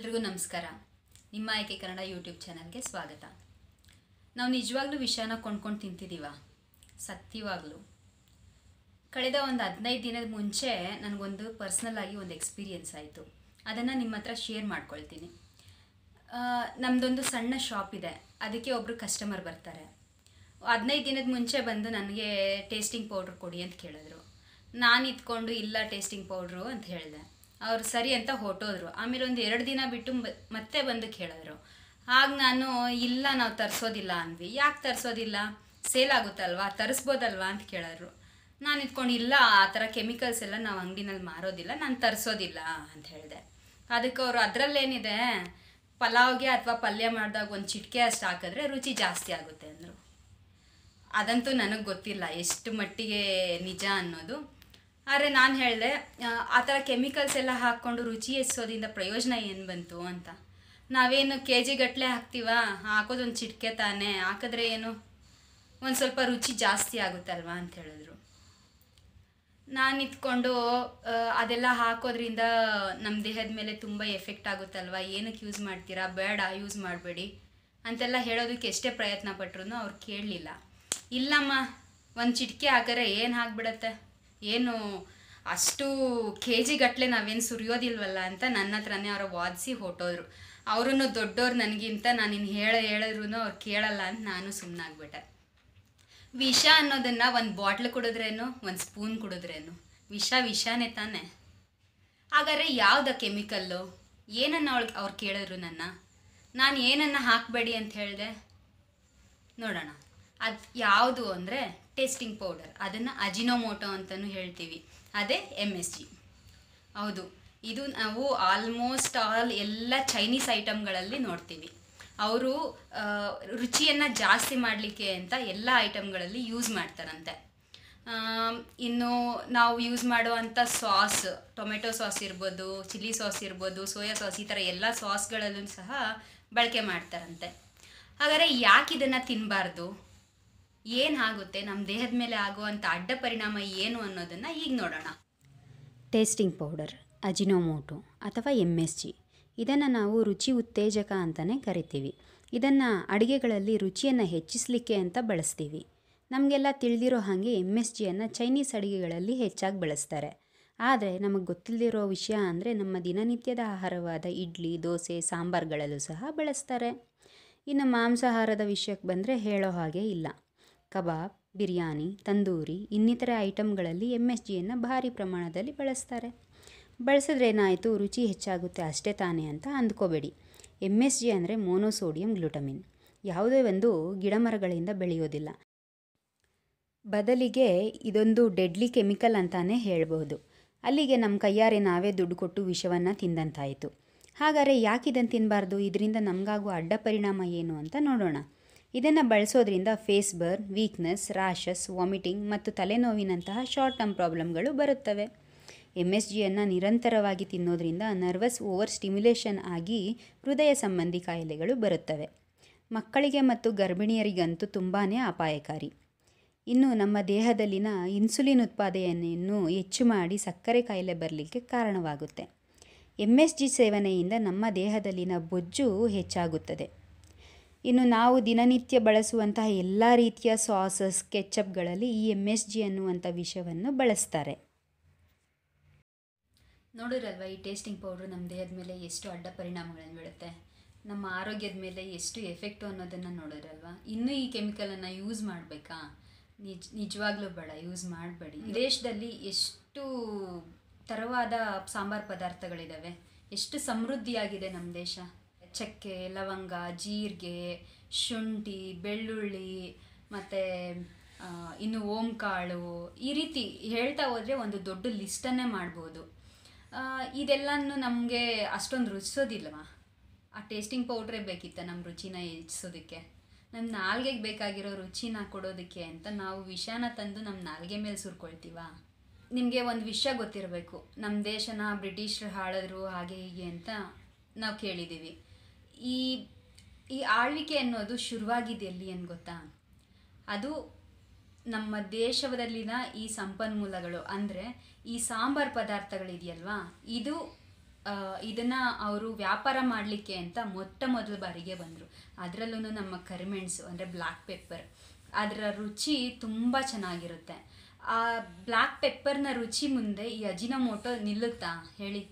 ಎಲ್ರಿಗೂ ನಮಸ್ಕಾರ ನಿಮ್ಮ ಆಯ್ಕೆ ಕನ್ನಡ ಯೂಟ್ಯೂಬ್ ಚಾನಲ್ಗೆ ಸ್ವಾಗತ ನಾವು ನಿಜವಾಗ್ಲೂ ವಿಷಯನ ಕೊಂಡ್ಕೊಂಡು ತಿಂತಿದ್ದೀವ ಸತ್ಯವಾಗ್ಲೂ ಕಳೆದ ಒಂದು ಹದಿನೈದು ದಿನದ ಮುಂಚೆ ನನಗೊಂದು ಪರ್ಸ್ನಲ್ ಆಗಿ ಒಂದು ಎಕ್ಸ್ಪೀರಿಯನ್ಸ್ ಆಯಿತು ಅದನ್ನು ನಿಮ್ಮ ಹತ್ರ ಶೇರ್ ಮಾಡ್ಕೊಳ್ತೀನಿ ಆ, ನಮ್ಮದೊಂದು ಸಣ್ಣ ಶಾಪ್ ಇದೆ ಅದಕ್ಕೆ ಒಬ್ಬರು ಕಸ್ಟಮರ್ ಬರ್ತಾರೆ ಹದಿನೈದು ದಿನದ ಮುಂಚೆ ಬಂದು ನನಗೆ ಟೇಸ್ಟಿಂಗ್ ಪೌಡ್ರ್ ಕೊಡಿ ಅಂತ ಕೇಳಿದ್ರು ನಾನು ಇದ್ಕೊಂಡು ಇಲ್ಲ ಟೇಸ್ಟಿಂಗ್ ಪೌಡ್ರು ಅಂತ ಹೇಳಿದೆ ಅವ್ರು ಸರಿ ಅಂತ ಹೊರಟೋದ್ರು ಆಮೇಲೆ ಒಂದು ಎರಡು ದಿನ ಬಿಟ್ಟು ಮ- ಮತ್ತೆ ಬಂದು ಕೇಳಿದ್ರು ಆಗ ನಾನು ಇಲ್ಲ ನಾವು ತರಿಸೋದಿಲ್ಲ ಅಂದ್ವಿ ಯಾಕೆ ತರಿಸೋದಿಲ್ಲ ಸೇಲ್ ಆಗುತ್ತಲ್ವಾ ತರಿಸ್ಬೋದಲ್ವಾ ಅಂತ ಕೇಳಿದ್ರು ನಾನು ಇದ್ಕೊಂಡು ಇಲ್ಲ ಆ ಥರ ಕೆಮಿಕಲ್ಸ್ ಎಲ್ಲ ನಾವು ಅಂಗಡಿನಲ್ಲಿ ಮಾರೋದಿಲ್ಲ ನಾನು ತರಿಸೋದಿಲ್ಲ ಅಂತ ಹೇಳಿದೆ ಅದಕ್ಕೆ ಅವರು ಅದರಲ್ಲೇನಿದೆ ಪಲಾವ್ಗೆ ಅಥವಾ ಪಲ್ಯ ಮಾಡಿದಾಗ ಒಂದು ಚಿಟಿಕೆ ಅಷ್ಟು ಹಾಕಿದ್ರೆ ರುಚಿ ಜಾಸ್ತಿ ಆಗುತ್ತೆ ಅಂದರು ಅದಂತೂ ನನಗೆ ಗೊತ್ತಿಲ್ಲ ಎಷ್ಟು ಮಟ್ಟಿಗೆ ನಿಜ ಅನ್ನೋದು ಆದರೆ ನಾನು ಹೇಳಿದೆ ಆ ಥರ ಕೆಮಿಕಲ್ಸ್ ಎಲ್ಲ ಹಾಕ್ಕೊಂಡು ರುಚಿ ಹೆಚ್ಚೋದ್ರಿಂದ ಪ್ರಯೋಜನ ಏನು ಬಂತು ಅಂತ ನಾವೇನು ಕೆ ಜಿ ಗಟ್ಟಲೆ ಹಾಕ್ತೀವಾ ಹಾಕೋದೊಂದು ಚಿಟಿಕೆ ತಾನೇ ಹಾಕಿದ್ರೆ ಏನು ಒಂದು ಸ್ವಲ್ಪ ರುಚಿ ಜಾಸ್ತಿ ಆಗುತ್ತಲ್ವಾ ಅಂತ ಹೇಳಿದ್ರು ನಾನು ಇತ್ಕೊಂಡು ಆ, ಅದೆಲ್ಲ ಹಾಕೋದ್ರಿಂದ ನಮ್ಮ ದೇಹದ ಮೇಲೆ ತುಂಬ ಎಫೆಕ್ಟ್ ಆಗುತ್ತಲ್ವಾ ಏನಕ್ಕೆ ಯೂಸ್ ಮಾಡ್ತೀರಾ ಬೇಡ ಯೂಸ್ ಮಾಡಬೇಡಿ ಅಂತೆಲ್ಲ ಹೇಳೋದಕ್ಕೆ ಎಷ್ಟೇ ಪ್ರಯತ್ನ ಪಟ್ರು ಅವ್ರು ಕೇಳಲಿಲ್ಲ ಇಲ್ಲಮ್ಮ ಒಂದು ಚಿಟಿಕೆ ಹಾಕಿದ್ರೆ ಏನು ಹಾಕ್ಬಿಡತ್ತೆ ಏನು ಅಷ್ಟು ಕೆ ಜಿ ಗಟ್ಟಲೆ ನಾವೇನು ಸುರಿಯೋದಿಲ್ವಲ್ಲ ಅಂತ ನನ್ನ ಹತ್ರನೇ ಅವ್ರು ವಾದಿಸಿ ಹೊಟ್ಟೋದ್ರು ಅವರೂ ದೊಡ್ಡವ್ರು ನನಗಿಂತ ನಾನು ಇನ್ನು ಹೇಳ ಹೇಳಿದ್ರು ಅವ್ರು ಕೇಳಲ್ಲ ಅಂತ ನಾನು ಸುಮ್ಮನಾಗ್ಬಿಟ್ಟೆ ವಿಷ ಅನ್ನೋದನ್ನ ಒಂದು ಬಾಟ್ಲ್ ಕುಡಿದ್ರೇನು ಒಂದು ಸ್ಪೂನ್ ಕುಡಿದ್ರೇನು ವಿಷ ವಿಷನೇ ತಾನೆ ಹಾಗಾದ್ರೆ ಯಾವ್ದ ಕೆಮಿಕಲ್ಲು ಏನನ್ನ ಅವಳು ಅವ್ರು ಕೇಳಿದ್ರು ನನ್ನ ನಾನು ಏನನ್ನ ಹಾಕಬೇಡಿ ಅಂತ ಹೇಳಿದೆ ನೋಡೋಣ ಅದು ಯಾವುದು ಅಂದರೆ ಟೇಸ್ಟಿಂಗ್ ಪೌಡರ್ ಅದನ್ನು ಅಜಿನೋಮೋಟೋ ಅಂತಲೂ ಹೇಳ್ತೀವಿ ಅದೇ ಎಮ್ ಎಸ್ ಜಿ ಹೌದು ಇದು ನಾವು ಆಲ್ಮೋಸ್ಟ್ ಆಲ್ ಎಲ್ಲ ಚೈನೀಸ್ ಐಟಮ್ಗಳಲ್ಲಿ ನೋಡ್ತೀವಿ ಅವರು ರುಚಿಯನ್ನು ಜಾಸ್ತಿ ಮಾಡಲಿಕ್ಕೆ ಅಂತ ಎಲ್ಲ ಐಟಮ್ಗಳಲ್ಲಿ ಯೂಸ್ ಮಾಡ್ತಾರಂತೆ ಆಮ್, ಇನ್ನು ನಾವು ಯೂಸ್ ಮಾಡುವಂಥ ಸಾಸ್ ಟೊಮೆಟೊ ಸಾಸ್ ಇರ್ಬೋದು ಚಿಲ್ಲಿ ಸಾಸ್ ಇರ್ಬೋದು ಸೋಯಾ ಸಾಸ್ ಈ ಥರ ಎಲ್ಲ ಸಾಸ್ಗಳಲ್ಲೂ ಸಹ ಬಳಕೆ ಮಾಡ್ತಾರಂತೆ ಹಾಗಾದರೆ ಯಾಕೆ ಇದನ್ನು ತಿನ್ನಬಾರ್ದು ಏನಾಗುತ್ತೆ ನಮ್ಮ ದೇಹದ ಮೇಲೆ ಆಗುವಂಥ ಅಡ್ಡ ಪರಿಣಾಮ ಏನು ಅನ್ನೋದನ್ನು ಈಗ ನೋಡೋಣ ಟೇಸ್ಟಿಂಗ್ ಪೌಡರ್ ಅಜಿನೋಮೋಟೊ ಅಥವಾ ಎಮ್ ಎಸ್ ಜಿ ಇದನ್ನು ನಾವು ರುಚಿ ಉತ್ತೇಜಕ ಅಂತಲೇ ಕರಿತೀವಿ ಇದನ್ನು ಅಡುಗೆಗಳಲ್ಲಿ ರುಚಿಯನ್ನು ಹೆಚ್ಚಿಸಲಿಕ್ಕೆ ಅಂತ ಬಳಸ್ತೀವಿ ನಮಗೆಲ್ಲ ತಿಳಿದಿರೋ ಹಾಗೆ ಎಮ್ ಎಸ್ ಜಿಯನ್ನು ಚೈನೀಸ್ ಅಡುಗೆಗಳಲ್ಲಿ ಹೆಚ್ಚಾಗಿ ಬಳಸ್ತಾರೆ ಆದರೆ ನಮಗೆ ಗೊತ್ತಿಲ್ಲದಿರೋ ವಿಷಯ ಅಂದರೆ ನಮ್ಮ ದಿನನಿತ್ಯದ ಆಹಾರವಾದ ಇಡ್ಲಿ ದೋಸೆ ಸಾಂಬಾರುಗಳಲ್ಲೂ ಸಹ ಬಳಸ್ತಾರೆ ಇನ್ನು ಮಾಂಸಾಹಾರದ ವಿಷಯಕ್ಕೆ ಬಂದರೆ ಹೇಳೋ ಹಾಗೆ ಇಲ್ಲ ಕಬಾಬ್ ಬಿರಿಯಾನಿ ತಂದೂರಿ ಇನ್ನಿತರೆ ಐಟಮ್ಗಳಲ್ಲಿ ಎಮ್ ಎಸ್ ಜಿಯನ್ನು ಭಾರಿ ಪ್ರಮಾಣದಲ್ಲಿ ಬಳಸ್ತಾರೆ ಬಳಸಿದ್ರೆ ಏನಾಯಿತು ರುಚಿ ಹೆಚ್ಚಾಗುತ್ತೆ ಅಷ್ಟೇ ತಾನೇ ಅಂತ ಅಂದ್ಕೋಬೇಡಿ ಎಮ್ ಎಸ್ ಜಿ ಅಂದರೆ ಮೋನೋಸೋಡಿಯಂ ಗ್ಲುಟಮಿನ್ ಯಾವುದೇ ಒಂದು ಗಿಡಮರಗಳಿಂದ ಬೆಳೆಯೋದಿಲ್ಲ ಬದಲಿಗೆ ಇದೊಂದು ಡೆಡ್ಲಿ ಕೆಮಿಕಲ್ ಅಂತಾನೆ ಹೇಳ್ಬೋದು ಅಲ್ಲಿಗೆ ನಮ್ಮ ಕೈಯಾರೆ ನಾವೇ ದುಡ್ಡು ಕೊಟ್ಟು ವಿಷವನ್ನು ತಿಂದಂತಾಯಿತು ಹಾಗಾದರೆ ಯಾಕೆ ಇದನ್ನು ತಿನ್ನಬಾರ್ದು ಇದರಿಂದ ನಮಗಾಗುವ ಅಡ್ಡ ಪರಿಣಾಮ ಏನು ಅಂತ ನೋಡೋಣ ಇದನ್ನು ಬಳಸೋದ್ರಿಂದ face burn weakness rashes vomiting ಮತ್ತು ತಲೆನೋವಿನಂತಹ ಶಾರ್ಟ್ ಟರ್ಮ್ ಪ್ರಾಬ್ಲಮ್ಗಳು ಬರುತ್ತವೆ ಎಮ್ ಎಸ್ ಜಿಯನ್ನು ನಿರಂತರವಾಗಿ ತಿನ್ನೋದ್ರಿಂದ ನರ್ವಸ್ ಓವರ್ ಸ್ಟಿಮ್ಯುಲೇಷನ್ ಆಗಿ ಹೃದಯ ಸಂಬಂಧಿ ಕಾಯಿಲೆಗಳು ಬರುತ್ತವೆ ಮಕ್ಕಳಿಗೆ ಮತ್ತು ಗರ್ಭಿಣಿಯರಿಗಂತೂ ತುಂಬಾ ಅಪಾಯಕಾರಿ ಇನ್ನು ನಮ್ಮ ದೇಹದಲ್ಲಿನ ಇನ್ಸುಲಿನ್ ಉತ್ಪಾದನೆಯನ್ನು ಹೆಚ್ಚು ಮಾಡಿ ಸಕ್ಕರೆ ಕಾಯಿಲೆ ಬರಲಿಕ್ಕೆ ಕಾರಣವಾಗುತ್ತೆ ಎಮ್ ಎಸ್ ಜಿ ಸೇವನೆಯಿಂದ ನಮ್ಮ ದೇಹದಲ್ಲಿನ ಬೊಜ್ಜು ಹೆಚ್ಚಾಗುತ್ತದೆ ಇನ್ನು ನಾವು ದಿನನಿತ್ಯ ಬಳಸುವಂತಹ ಎಲ್ಲ ರೀತಿಯ ಸಾಸಸ್ ಕೆಚಪ್ಗಳಲ್ಲಿ ಈ ಎಮ್ ಎಸ್ ಜಿ ಅನ್ನುವಂಥ ವಿಷಯವನ್ನು ಬಳಸ್ತಾರೆ ನೋಡಿರಲ್ವ ಈ ಟೇಸ್ಟಿಂಗ್ ಪೌಡ್ರು ನಮ್ಮ ದೇಹದ ಮೇಲೆ ಎಷ್ಟು ಅಡ್ಡ ಪರಿಣಾಮಗಳನ್ನು ಬೀಳುತ್ತೆ ನಮ್ಮ ಆರೋಗ್ಯದ ಮೇಲೆ ಎಷ್ಟು ಎಫೆಕ್ಟು ಅನ್ನೋದನ್ನು ನೋಡಿರಲ್ವ ಇನ್ನೂ ಈ ಕೆಮಿಕಲನ್ನು ಯೂಸ್ ಮಾಡಬೇಕಾ ನಿಜ ನಿಜವಾಗ್ಲೂ ಬೇಡ ಯೂಸ್ ಮಾಡಬೇಡಿ ದೇಶದಲ್ಲಿ ಎಷ್ಟು ಥರವಾದ ಸಾಂಬಾರು ಪದಾರ್ಥಗಳಿದ್ದಾವೆ ಎಷ್ಟು ಸಮೃದ್ಧಿಯಾಗಿದೆ ನಮ್ಮ ದೇಶ ಚಕ್ಕೆ ಲವಂಗ ಜೀರಿಗೆ ಶುಂಠಿ ಬೆಳ್ಳುಳ್ಳಿ ಮತ್ತು ಇನ್ನು ಓಂಕಾಳು ಈ ರೀತಿ ಹೇಳ್ತಾ ಹೋದರೆ ಒಂದು ದೊಡ್ಡ ಲಿಸ್ಟನ್ನೇ ಮಾಡ್ಬೋದು ಆ, ಇದೆಲ್ಲನೂ ನಮಗೆ ಅಷ್ಟೊಂದು ರುಚಿಸೋದಿಲ್ವಾ ಆ ಟೇಸ್ಟಿಂಗ್ ಪೌಡ್ರೇ ಬೇಕಿತ್ತ ನಮ್ಮ ರುಚಿನ ಹೆಚ್ಚಿಸೋದಕ್ಕೆ ನಮ್ಮ ನಾಲ್ಗೆಗೆ ಬೇಕಾಗಿರೋ ರುಚಿನ ಕೊಡೋದಕ್ಕೆ ಅಂತ ನಾವು ವಿಷನ ತಂದು ನಮ್ಮ ನಾಲ್ಗೆ ಮೇಲೆ ಸುರ್ಕೊಳ್ತೀವಾ ನಿಮಗೆ ಒಂದು ವಿಷಯ ಗೊತ್ತಿರಬೇಕು ನಮ್ಮ ದೇಶನ ಬ್ರಿಟಿಷರು ಆಳಿದ್ರು ಹಾಗೆ ಹೀಗೆ ಅಂತ ನಾವು ಕೇಳಿದ್ದೀವಿ ಈ ಈ ಆಳ್ವಿಕೆ ಅನ್ನೋದು ಶುರುವಾಗಿದ್ದು ಎಲ್ಲಿ ಏನು ಗೊತ್ತಾ ಅದು ನಮ್ಮ ದೇಶದಲ್ಲಿನ ಈ ಸಂಪನ್ಮೂಲಗಳು ಅಂದರೆ ಈ ಸಾಂಬಾರ್ ಪದಾರ್ಥಗಳಿದೆಯಲ್ವಾ ಇದು ಇದನ್ನು ಅವರು ವ್ಯಾಪಾರ ಮಾಡಲಿಕ್ಕೆ ಅಂತ ಮೊಟ್ಟ ಮೊದಲ ಬಾರಿಗೆ ಬಂದರು ಅದರಲ್ಲೂ ನಮ್ಮ ಕರಿಮೆಣಸು ಅಂದರೆ ಬ್ಲ್ಯಾಕ್ ಪೆಪ್ಪರ್ ಅದರ ರುಚಿ ತುಂಬ ಚೆನ್ನಾಗಿರುತ್ತೆ ಆ ಬ್ಲ್ಯಾಕ್ ಪೆಪ್ಪರ್ನ ರುಚಿ ಮುಂದೆ ಈ ಅಜಿನೋಮೋಟೊ ನಿಲ್ಲುತ್ತಾ ಹೇಳಿ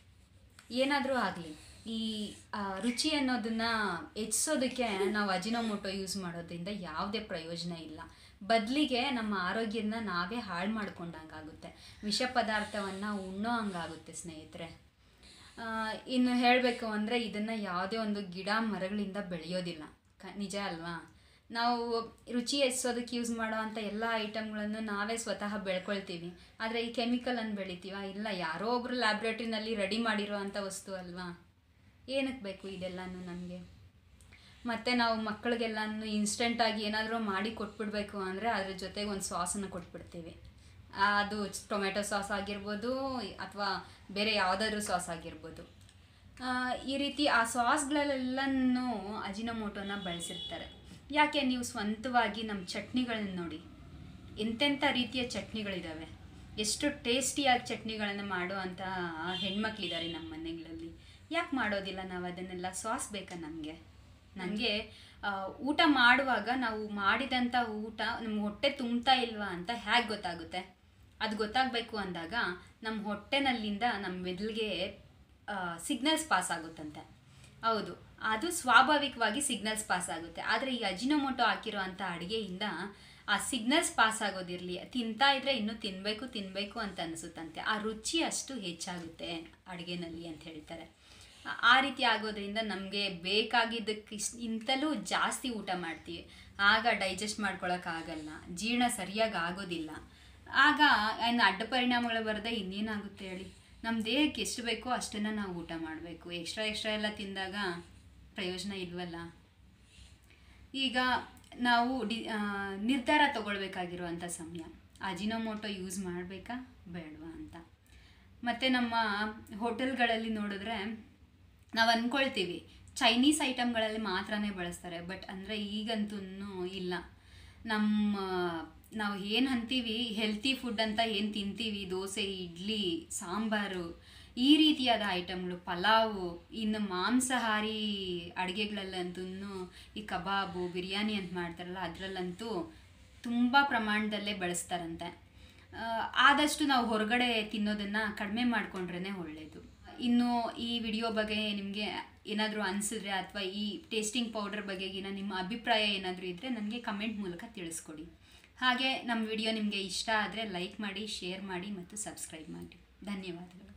ಏನಾದರೂ ಆಗಲಿ ಈ ಆ, ರುಚಿ ಅನ್ನೋದನ್ನ ಹೆಚ್ಚಿಸೋದಕ್ಕೆ ನಾವು ಅಜಿನೋಮೋಟೊ ಯೂಸ್ ಮಾಡೋದ್ರಿಂದ ಯಾವುದೇ ಪ್ರಯೋಜನ ಇಲ್ಲ ಬದಲಿಗೆ ನಮ್ಮ ಆರೋಗ್ಯನ ನಾವೇ ಹಾಳು ಮಾಡ್ಕೊಂಡಂಗಾಗುತ್ತೆ ವಿಷ ಪದಾರ್ಥವನ್ನು ಉಣ್ಣೋ ಹಂಗಾಗುತ್ತೆ ಸ್ನೇಹಿತರೆ ಆ, ಇನ್ನು ಹೇಳಬೇಕು ಅಂದರೆ ಇದನ್ನು ಯಾವುದೇ ಒಂದು ಗಿಡ ಮರಗಳಿಂದ ಬೆಳೆಯೋದಿಲ್ಲ ಕ ನಿಜ ಅಲ್ವಾ ನಾವು ರುಚಿ ಹೆಚ್ಚಿಸೋದಕ್ಕೆ ಯೂಸ್ ಮಾಡೋ ಅಂಥ ಎಲ್ಲ ಐಟಮ್ಗಳನ್ನು ನಾವೇ ಸ್ವತಃ ಬೆಳ್ಕೊಳ್ತೀವಿ ಆದರೆ ಈ ಕೆಮಿಕಲನ್ನು ಬೆಳಿತೀವ ಇಲ್ಲ ಯಾರೋ ಒಬ್ಬರು ಲ್ಯಾಬ್ರೇಟ್ರಿನಲ್ಲಿ ರೆಡಿ ಮಾಡಿರೋ ಅಂಥ ವಸ್ತು ಅಲ್ವಾ ಏನಕ್ಕೆ ಬೇಕು ಇದೆಲ್ಲನೂ ನಮಗೆ ಮತ್ತು ನಾವು ಮಕ್ಕಳಿಗೆಲ್ಲನೂ ಇನ್ಸ್ಟೆಂಟಾಗಿ ಏನಾದರೂ ಮಾಡಿ ಕೊಟ್ಬಿಡ್ಬೇಕು ಅಂದರೆ ಅದ್ರ ಜೊತೆಗೆ ಒಂದು ಸಾಸನ್ನು ಕೊಟ್ಬಿಡ್ತೀವಿ ಅದು ಟೊಮೆಟೊ ಸಾಸ್ ಆಗಿರ್ಬೋದು ಅಥವಾ ಬೇರೆ ಯಾವುದಾದ್ರೂ ಸಾಸ್ ಆಗಿರ್ಬೋದು ಆ, ಈ ರೀತಿ ಆ ಸಾಸ್ಗಳಲ್ಲೆಲ್ಲನೂ ಅಜಿನೋಮೋಟೋನ ಬಳಸಿರ್ತಾರೆ ಯಾಕೆ ನೀವು ಸ್ವಂತವಾಗಿ ನಮ್ಮ ಚಟ್ನಿಗಳನ್ನ ನೋಡಿ ಎಂತೆಂಥ ರೀತಿಯ ಚಟ್ನಿಗಳಿದ್ದಾವೆ ಎಷ್ಟು ಟೇಸ್ಟಿಯಾಗಿ ಚಟ್ನಿಗಳನ್ನು ಮಾಡುವಂಥ ಹೆಣ್ಮಕ್ಳಿದ್ದಾರೆ ನಮ್ಮ ಮನೆಗಳಲ್ಲಿ ಯಾಕೆ ಮಾಡೋದಿಲ್ಲ ನಾವು ಅದನ್ನೆಲ್ಲ ಸಾಸ್ ಬೇಕಾ ನಮಗೆ ನನಗೆ ಊಟ ಮಾಡುವಾಗ ನಾವು ಮಾಡಿದಂಥ ಊಟ ನಮ್ಗೆ ಹೊಟ್ಟೆ ತುಂಬ್ತಾ ಇಲ್ವಾ ಅಂತ ಹೇಗೆ ಗೊತ್ತಾಗುತ್ತೆ ಅದು ಗೊತ್ತಾಗಬೇಕು ಅಂದಾಗ ನಮ್ಮ ಹೊಟ್ಟೆನಲ್ಲಿಂದ ನಮ್ಮ ಮೆದುಳಿಗೆ ಸಿಗ್ನಲ್ಸ್ ಪಾಸ್ ಆಗುತ್ತಂತೆ ಹೌದು ಅದು ಸ್ವಾಭಾವಿಕವಾಗಿ ಸಿಗ್ನಲ್ಸ್ ಪಾಸ್ ಆಗುತ್ತೆ ಆದರೆ ಈ ಅಜಿನೋಮೋಟೊ ಹಾಕಿರೋ ಅಂಥ ಅಡುಗೆಯಿಂದ ಆ ಸಿಗ್ನಲ್ಸ್ ಪಾಸ್ ಆಗೋದಿರಲಿ ತಿಂತಾ ಇದ್ರೆ ಇನ್ನೂ ತಿನ್ನಬೇಕು ತಿನ್ನಬೇಕು ಅಂತ ಅನಿಸುತ್ತಂತೆ ಆ ರುಚಿ ಅಷ್ಟು ಹೆಚ್ಚಾಗುತ್ತೆ ಅಡುಗೆನಲ್ಲಿ ಅಂತ ಹೇಳ್ತಾರೆ ಆ- ಆ ರೀತಿ ಆಗೋದ್ರಿಂದ ನಮಗೆ ಬೇಕಾಗಿದ್ದಕ್ಕಿಂತಲೂ ಜಾಸ್ತಿ ಊಟ ಮಾಡ್ತೀವಿ ಆಗ ಡೈಜೆಸ್ಟ್ ಮಾಡ್ಕೊಳಕ್ಕಾಗಲ್ಲ ಜೀರ್ಣ ಸರಿಯಾಗಿ ಆಗೋದಿಲ್ಲ ಆಗ ಇನ್ನು ಅಡ್ಡ ಪರಿಣಾಮಗಳು ಬರದೆ ಇನ್ನೇನಾಗುತ್ತೆ ಹೇಳಿ ನಮ್ಮ ದೇಹಕ್ಕೆ ಎಷ್ಟು ಬೇಕೋ ಅಷ್ಟನ್ನು ನಾವು ಊಟ ಮಾಡಬೇಕು ಎಕ್ಸ್ಟ್ರಾ ಎಕ್ಸ್ಟ್ರಾ ಎಲ್ಲ ತಿಂದಾಗ ಪ್ರಯೋಜನ ಇಲ್ವಲ್ಲ ಈಗ ನಾವು ಡಿ ಆ, ನಿರ್ಧಾರ ತಗೊಳ್ಬೇಕಾಗಿರುವಂಥ ಸಮಯ ಅಜಿನೋಮೋಟೊ ಯೂಸ್ ಮಾಡಬೇಕಾ ಬೇಡವಾ ಅಂತ ಮತ್ತು ನಮ್ಮ ಹೋಟೆಲ್ಗಳಲ್ಲಿ ನೋಡಿದ್ರೆ ನಾವು ಅಂದ್ಕೊಳ್ತೀವಿ ಚೈನೀಸ್ ಐಟಮ್ಗಳಲ್ಲಿ ಮಾತ್ರನೇ ಬಳಸ್ತಾರೆ ಬಟ್ ಅಂದರೆ ಈಗಂತೂ ಇಲ್ಲ ನಮ್ಮ ನಾವು ಏನು ಅಂತೀವಿ ಹೆಲ್ತಿ ಫುಡ್ ಅಂತ ಏನು ತಿಂತೀವಿ ದೋಸೆ ಇಡ್ಲಿ ಸಾಂಬಾರು ಈ ರೀತಿಯಾದ ಐಟಮ್ಗಳು ಪಲಾವು ಇನ್ನು ಮಾಂಸಾಹಾರಿ ಅಡುಗೆಗಳಲ್ಲಂತೂ ಈ ಕಬಾಬು ಬಿರಿಯಾನಿ ಅಂತ ಮಾಡ್ತಾರಲ್ಲ ಅದರಲ್ಲಂತೂ ತುಂಬ ಪ್ರಮಾಣದಲ್ಲೇ ಬಳಸ್ತಾರಂತೆ ಆ, ಆದಷ್ಟು ನಾವು ಹೊರಗಡೆ ತಿನ್ನೋದನ್ನು ಕಡಿಮೆ ಮಾಡಿಕೊಂಡ್ರೇ ಒಳ್ಳೆಯದು ಇನ್ನು ಈ ವಿಡಿಯೋ ಬಗ್ಗೆ ನಿಮಗೆ ಏನಾದರೂ ಅನಿಸಿದ್ರೆ ಅಥವಾ ಈ ಟೇಸ್ಟಿಂಗ್ ಪೌಡರ್ ಬಗೆಗಿನ ನಿಮ್ಮ ಅಭಿಪ್ರಾಯ ಏನಾದರೂ ಇದ್ದರೆ ನನಗೆ ಕಮೆಂಟ್ ಮೂಲಕ ತಿಳಿಸ್ಕೊಡಿ ಹಾಗೆ ನಮ್ಮ ವಿಡಿಯೋ ನಿಮಗೆ ಇಷ್ಟ ಆದರೆ ಲೈಕ್ ಮಾಡಿ ಶೇರ್ ಮಾಡಿ ಮತ್ತು ಸಬ್ಸ್ಕ್ರೈಬ್ ಮಾಡಿ ಧನ್ಯವಾದಗಳು